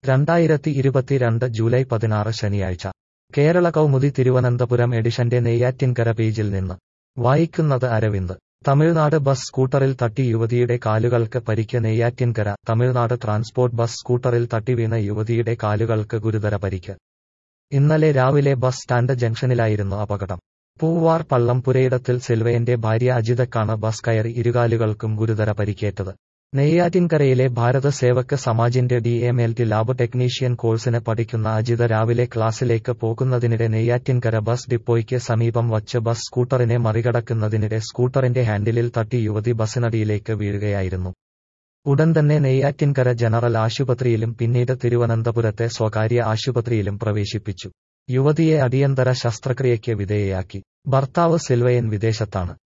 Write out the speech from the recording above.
രണ്ടായിരത്തി ഇരുപത്തിരണ്ട് ജൂലൈ പതിനാറ് ശനിയാഴ്ച കേരള കൗമുദി തിരുവനന്തപുരം എഡിഷന്റെ നെയ്യാറ്റിൻകര പേജിൽ നിന്ന് വായിക്കുന്നത് അരവിന്ദ് തമിഴ്നാട് ബസ് സ്കൂട്ടറിൽ തട്ടി യുവതിയുടെ കാലുകൾക്ക് പരിക്ക് നെയ്യാറ്റിൻകര തമിഴ്നാട് ട്രാൻസ്പോർട്ട് ബസ് സ്കൂട്ടറിൽ തട്ടി വീണ യുവതിയുടെ കാലുകൾക്ക് ഗുരുതര പരിക്ക് ഇന്നലെ രാവിലെ ബസ് സ്റ്റാൻഡ് ജംഗ്ഷനിലായിരുന്നു അപകടം പൂവാർ പള്ളം പുരയിടത്തിൽ സിൽവയന്റെ ഭാര്യ അജിതക്കാണ് ബസ് കയറി ഇരുകാലുകൾക്കും ഗുരുതര പരിക്കേറ്റത് നെയ്യാറ്റിൻകരയിലെ ഭാരത സേവക് സമാജിന്റെ D M L T lab technician കോഴ്സിന് പഠിക്കുന്ന അജിത രാവിലെ ക്ലാസ്സിലേക്ക് പോകുന്നതിനിടെ നെയ്യാറ്റിൻകര ബസ് ഡിപ്പോയ്ക്ക് സമീപം വച്ച് ബസ് സ്കൂട്ടറിനെ മറികടക്കുന്നതിനിടെ സ്കൂട്ടറിന്റെ ഹാൻഡിലിൽ തട്ടി യുവതി ബസിനടിയിലേക്ക് വീഴുകയായിരുന്നു ഉടൻ തന്നെ നെയ്യാറ്റിൻകര ജനറൽ ആശുപത്രിയിലും പിന്നീട് തിരുവനന്തപുരത്തെ സ്വകാര്യ ആശുപത്രിയിലും പ്രവേശിപ്പിച്ചു യുവതിയെ അടിയന്തര ശസ്ത്രക്രിയയ്ക്ക് വിധേയയാക്കി ഭർത്താവ് സിൽവയൻ വിദേശത്താണ്